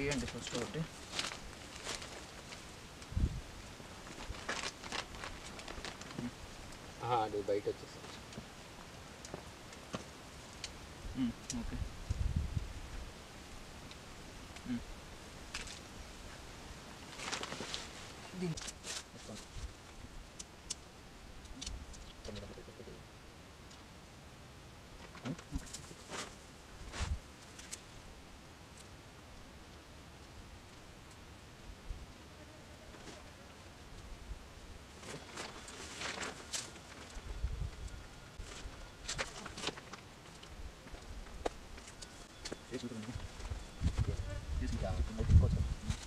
తీయండి ఫస్ట్ ఒకటి అది బయట వచ్చేసి ఉమ్, ఓకే ఉమ్. దీన్ని తీసుకోండి. ఉమ్, తీసుకుంటాను. తీసుకుంటాను. తీసుకోవచ్చు.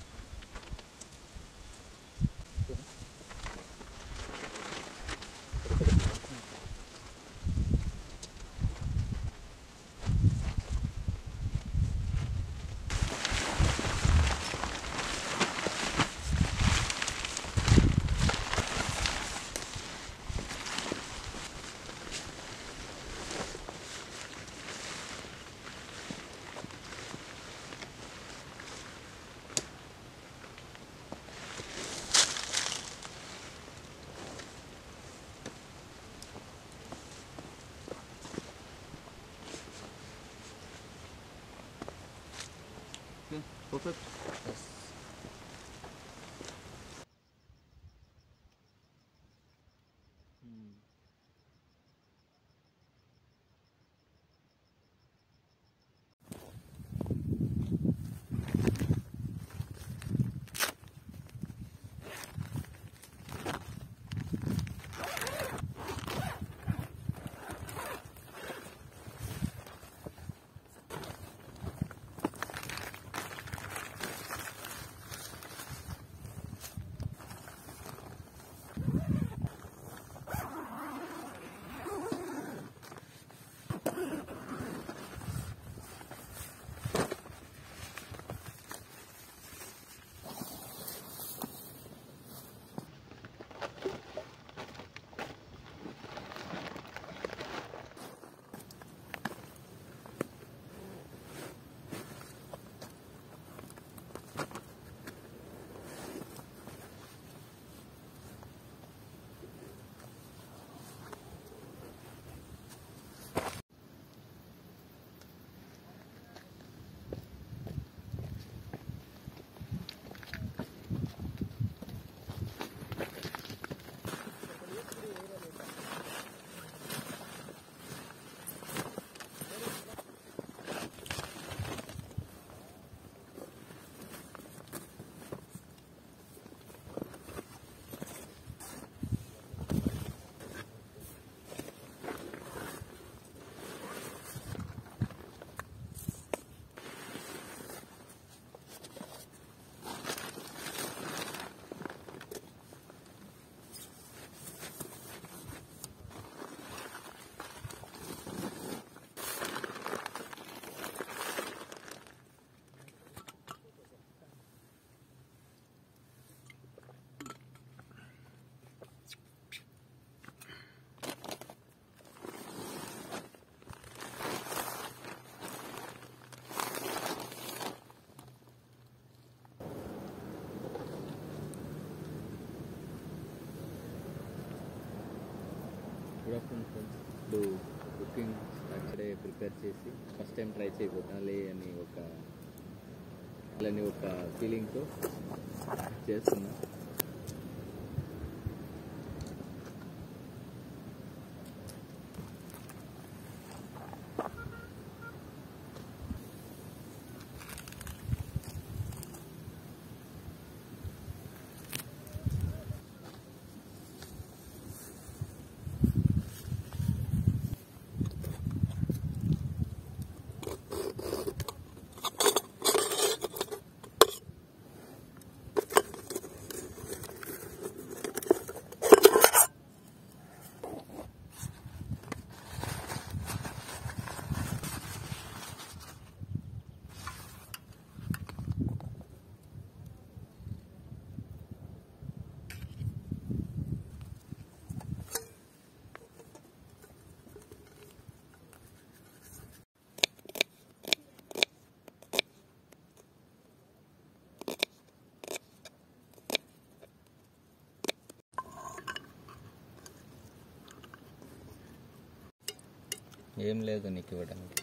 Okay, perfect. Good afternoon friends ఇప్పుడు కుకింగ్ అక్కడే ప్రిపేర్ చేసి ఫస్ట్ టైం ట్రై చేయబోతానులే అని ఒక అని ఒక ఫీలింగ్తో చేస్తున్నా ఏం లేదు నీకు ఇవ్వడానికి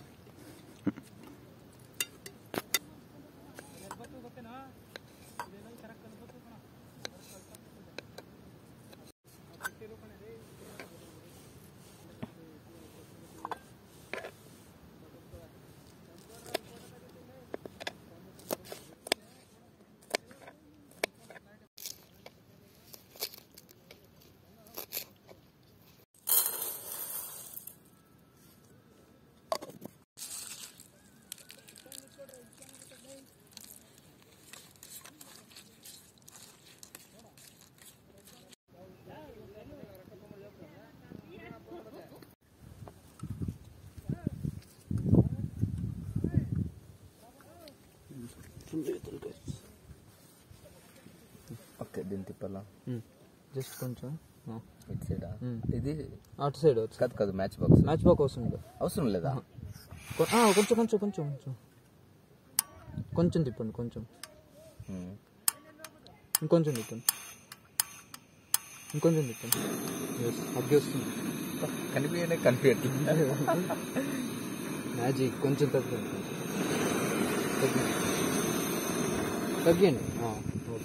ఓకే దీని తిప్పాలా జస్ట్ కొంచెం ఇటు సైడా మ్మ్. ఇది అటు సైడ్ వచ్చు కాదు కాదు మ్యాచ్ బాక్స్ మ్యాచ్ బాక్ అవసరం లేదు అవసరం లేదా కొ- ఆ, కొంచెం కొంచెం కొంచెం కొంచెం కొంచెం తిప్పండి కొంచెం మ్మ్. ఇంకొంచెం తిప్పండి ఇంకొంచెం తిప్పండి Yes, అగ్గి వస్తుంది కనిపించనే కనిపించట్లేదు మ్యాజిక్ కొంచెం తగ్గండి తగ్గి- తగ్గియండి ఆ, ఓకే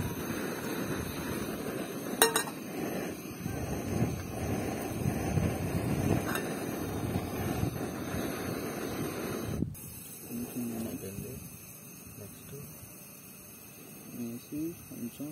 నెక్స్ట్ వేసి కొంచెం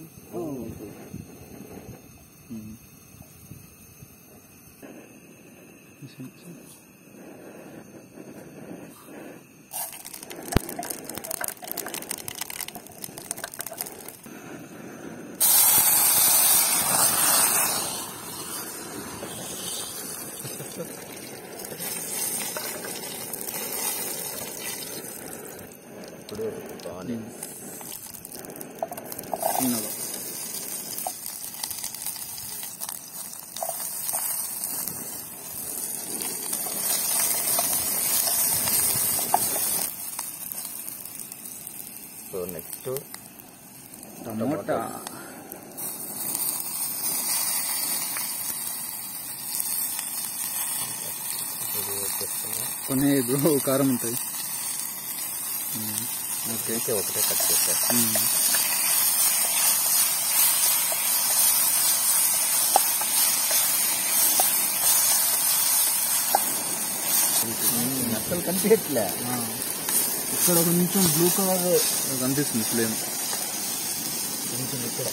ఇప్పుడు బాగుంది చిన్నగా సో నెక్స్ట్ టమోటా ఇది వచ్చేస్తున్నా కొన్ని బ్రో కారం ఉంటుంది ఓకే ఒకటే కట్ చేస్తారు అసలు కనిపించట్లే ఇక్కడ కొంచెం బ్లూ కలర్ కనిపిస్తుంది ఫ్లేమ్ కొంచెం ఇక్కడ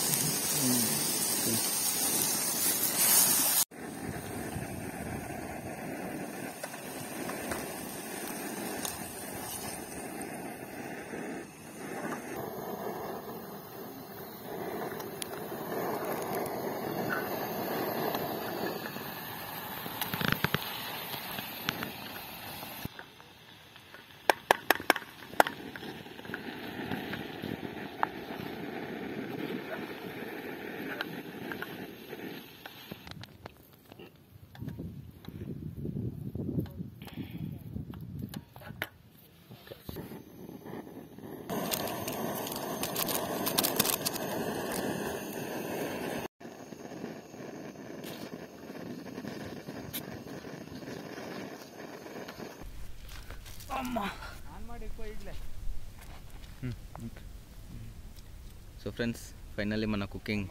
సో ఫ్రెండ్స్ ఫైనల్లీ మన కుకింగ్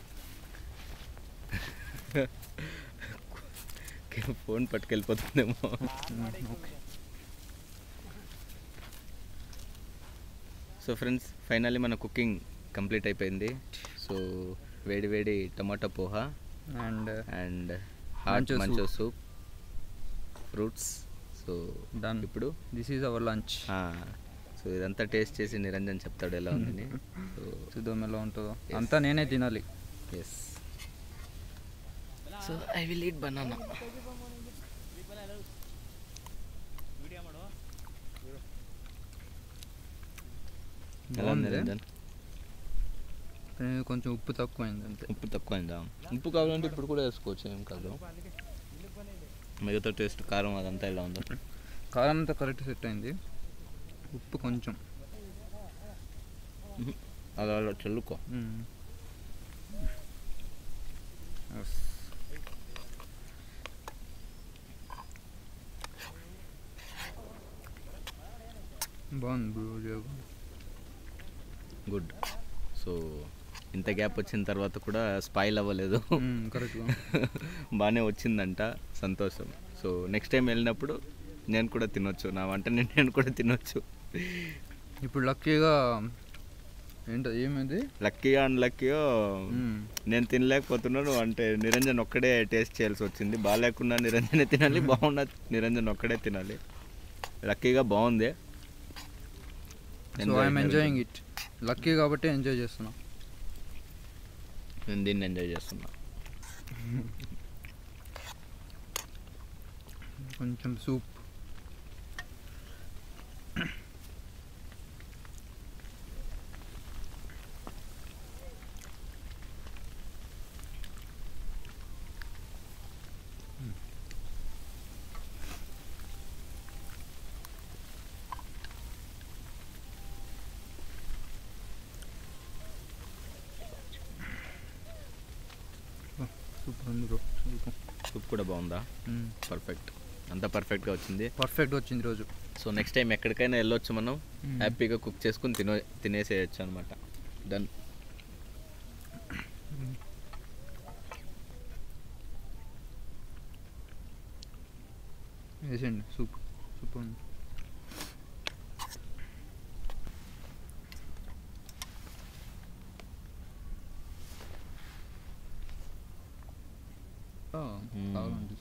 ఫోన్ పట్టుకెళ్ళిపోతుందేమో సో ఫ్రెండ్స్ ఫైనల్లీ మన కుకింగ్ కంప్లీట్ అయిపోయింది సో వేడి వేడి tomato poha and and hot Mancho manchow soup fruits so Done. ఇప్పుడు this is our lunch so ఇదంతా టేస్ట్ చేసి నిరంజన్ చెప్తాడు ఎలా ఉందని సో చూద్దాం ఎలా ఉంటుందో Yes. అంతా నేనే తినాలి yes so I will eat banana ఎలా ఉంది బాగుంది. నిరంజన్ కానీ కొంచెం ఉప్పు తక్కువైంది అంతే ఉప్పు తక్కువైందా ఉప్పు కావాలంటే ఇప్పుడు కూడా వేసుకోవచ్చు ఏం కాదు మిగతా టేస్ట్ కారం అదంతా ఎలా ఉందో కారం అంతా కరెక్ట్ సెట్ అయింది ఉప్పు కొంచెం మ్మ్. అలా అలా చల్లుకో మ్మ్. Yes. బాగుంది బ్రో జోగు గుడ్ సో ఇంత గ్యాప్ వచ్చిన తర్వాత కూడా స్పాయిల్ అవ్వలేదు కరెక్ట్గా బాగానే వచ్చిందంట సంతోషం సో నెక్స్ట్ టైం వెళ్ళినప్పుడు నేను కూడా తినొచ్చు నా వంటని నేను కూడా తినొచ్చు ఇప్పుడు లక్కీగా ఏంటో ఏమైంది లక్కీగా అన్లక్కీయో మ్మ్. నేను తినలేకపోతున్నాను అంటే నిరంజన్ ఒక్కడే టేస్ట్ చేయాల్సి వచ్చింది బాగాలేకుండా నిరంజనే తినాలి బాగున్నా నిరంజన్ ఒక్కడే తినాలి లక్కీగా బాగుంది so I'm enjoying it lucky కాబట్టి ఎంజాయ్ చేస్తున్నా నేను దీన్ని ఎంజాయ్ చేస్తున్నా కొంచెం సూప్ సూపర్ ఉంది బ్రో సూప్ సూప్ కూడా బాగుందా పర్ఫెక్ట్ అంతా పర్ఫెక్ట్గా వచ్చింది పర్ఫెక్ట్ వచ్చింది రోజు సో నెక్స్ట్ టైం ఎక్కడికైనా వెళ్ళొచ్చు మనం మ్మ్. హ్యాపీగా కుక్ చేసుకుని తినే తినేసేయచ్చు అనమాట డన్ వేసేయండి సూప్ సూపర్ ఉంది ఆ, మ్మ్. బాగుంది